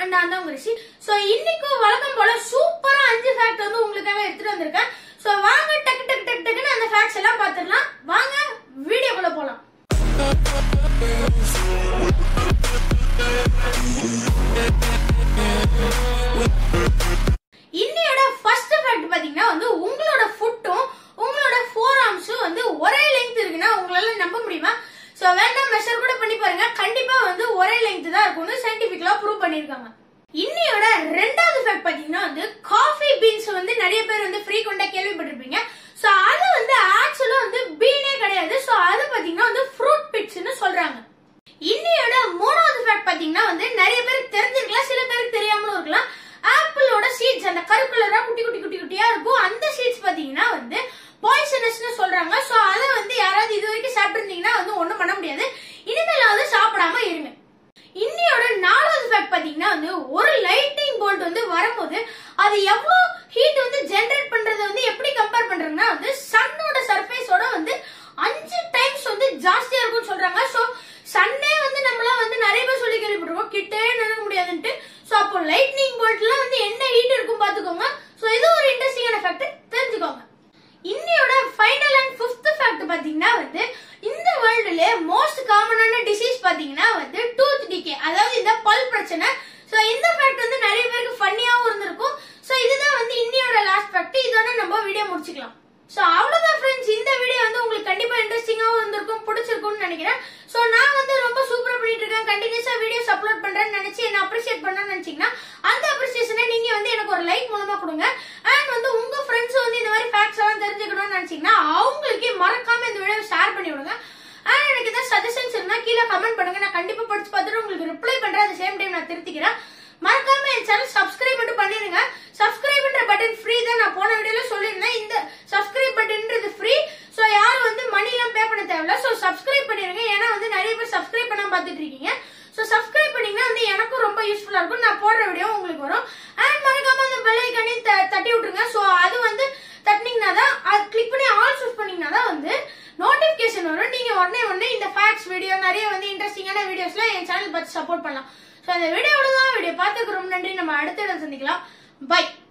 and நான் தான் உங்க ரிஷி சோ இன்னைக்கு வழக்கம் போல சூப்பரா அஞ்சு ஃபேக்ட் வந்து உங்களுக்காக எடுத்துட்டு வந்திருக்கேன் சோ வாங்க டக்கு டக்கு டக்கு டக்குன்னு அந்த ஃபேக்ட்ஸ் எல்லாம் பாத்துடலாம் வாங்க வீடியோக்குள்ள போலாம் இன்னையோட ஃபர்ஸ்ட் ஃபேக்ட் பாத்தீங்கன்னா வந்து உங்களோட ஃபுட்டும் உங்களோட ஃபோர் ஆர்ம்ஸும் வந்து ஒரே லெங்த் இருக்குன்னா உங்களால நம்ப முடியுமா சோ வேண்டாம் மெஷர் கூட பண்ணி பாருங்க கண்டிப்பா வந்து ஒரே லெங்த் தான் இருக்கும்னு சயின்டிபிக்கலா ப்ரூவ் பண்ணிருக்காங்க இன்னையோட ரெண்டாவது ஃபேக்ட் பாத்தீங்கன்னா வந்து காஃபி பீன்ஸ் வந்து நிறைய பேர் வந்து ஃப்ரீக்வெண்டா கேள்விப்பட்டிருப்பீங்க சோ அது வந்து ஆக்சுவலா வந்து பீனே கிடையாது சோ அது பாத்தீங்கன்னா வந்து ஃப்ரூட் பிட்ஸ்னு சொல்றாங்க இன்னையோட மூணாவது ஃபேக்ட் பாத்தீங்கன்னா வந்து நிறைய பேருக்கு தெரிஞ்சிருக்கலாம் சில பேருக்கு தெரியாமலும் இருக்கலாம் ஆப்பிளோட சீட்ஸ் அந்த கரு கலரா குட்டி குட்டி குட்டி குட்டியா இருக்கும் அந்த சீட்ஸ் பாத்தீங்கன்னா வந்து பாய்சனஸ்னு சொல்றாங்க சோ அதை வந்து யாராவது இது வரைக்கும் சாப்பிட்டிருந்தீங்கன்னா வந்து ஒண்ணும் பண்ண முடியாது இனிமேலாவது சாப்பிடாம இருங்க இன்னையோட நாலாவது ஃபேக்ட் பாத்தீங்கன்னா வந்து ஒரு லைட்டிங் போல்ட் வந்து வரும்போது அது எவ்வளவு ஹீட் வந்து ஜெனரேட் பண்றது வந்து எப்படி கம்பேர் பண்றாங்கன்னா வந்து சன்னோட சர்ஃபேஸோட வந்து அஞ்சு டைம்ஸ் வந்து ஜாஸ்தியா இருக்கும்னு சொல்றாங்க சோ சன்னே வந்து நம்மளாம் வந்து நிறைய பேர் சொல்லி கேள்விப்பட்டிருக்கோம் கிட்டே நினைக்க முடியாதுன்ட்டு சோ அப்போ லைட்னிங் போல்ட்லாம் வந்து என்ன ஹீட் இருக்கும் பாத்துக்கோங்க சோ இது ஒரு இன்ட்ரெஸ்டிங்கான ஃபேக்ட் தெரிஞ்சுக்கோங்க இன்னையோட ஃபைனல் அண்ட் ஃபிஃப்த் ஃபேக்ட் பாத்தீங்கன்னா வந்து இந்த வேர்ல்டுல மோஸ்ட் காமனான டிசீஸ் பாத்தீங்கன்னா வந்து டூத் டிகே அதாவது இந்த பல் பிரச்சனை சோ இந்த ஃபேக்ட் வந்து நிறைய பேருக்கு ஃபன்னியாவும் இருந்திருக்கும் சோ இதுதான் வந்து இன்னையோட லாஸ்ட் ஃபேக்ட் இதோட நம்ம வீடியோ முடிச்சுக்கலாம் சோ அவ்வளவுதான் ஃப்ரெண்ட்ஸ் இந்த வீடியோ வந்து உங்களுக்கு கண்டிப்பா இன்ட்ரெஸ்டிங்காவும் இருந்திருக்கும் பிடிச்சிருக்கும்னு நினைக்கிறேன் சோ நான் வந்து ரொம்ப சூப்பரா பண்ணிட்டு இருக்கேன் கண்டினியூஸா வீடியோஸ் அப்லோட் பண்றேன்னு நினைச்சு என்ன அப்ரிஷியேட் பண்ணணும்னு நினைச்சீங்கன்னா அந்த அப்ரிசியேஷனை நீங்க வந்து எனக்கு ஒரு லைக் மூலமா கொடுங்க அண்ட் வந்து உங்க ஃப்ரெண்ட்ஸ் வந்து இந்த மாதிரி ஃபேக்ட்ஸ் எல்லாம் தெரிஞ்சுக்கணும்னு நினைச்சீங்கன்னா அவங்களுக்கு மறக்காம இந்த வீடியோ ஷேர் பண்ணி விடுங்க அண்ட் எனக்கு ஏதாவது சஜஷன்ஸ் இருந்தா கீழே கமெண்ட் பண்ணுங்க நான் கண்டிப்பா படிச்சு பார்த்துட்டு உங்களுக்கு ரிப்ளை பண்றேன் at சேம் டைம் நான் திருத்திக்கிறேன் மறக்காம என் சேனல் சப்ஸ்கிரைப் மட்டும் பண்ணிருங்க சப்ஸ்கிரைப்ன்ற பட்டன் ஃப்ரீ தான் நான் போன வீடியோல சொல்லியிருந்தேன் இந்த சப்ஸ்கிரைப் பட்டன்ன்றது ஃப்ரீ சோ யாரும் வந்து மணி எல்லாம் பே பண்ண தேவையில்ல சோ சப்ஸ்கிரைப் பண்ணிருங்க ஏன்னா வந்து நிறைய பேர் சப்ஸ்கிரைப் பண்ணாம பார்த்துட்டு இருக்கீங்க சோ சப்ஸ்கிரைப் பண்ணீங்கன்னா வந்து எனக்கும் ரொம்ப யூஸ்ஃபுல்லா இருக்கும் நான் போடுற வீடியோ உங்களுக்கு வரும் அண்ட் மறக்காம அந்த பெல் ஐக்கானையும் தட்டி விட்டுருங்க சோ அது வந்து தட்டினீங்கன்னா தான் அது கிளிக் பண்ணி ஆல் சூஸ் பண்ணீங்கன்னா தான் வந்து நோட்டிபிகேஷன் வரும் நீங்க உடனே உடனே இந்த ஃபேக்ட்ஸ் வீடியோ நிறைய வந்து இன்ட்ரெஸ்டிங்கான வீடியோஸ்ல என் சேனல் பார்த்து சப்போர்ட் பண்ணலாம் சோ இந்த வீடியோவில் தான் வீடியோ பார்த்துக்கு ரொம்ப நன்றி நம்ம அடுத்த இடம் சந்திக்கலாம் பை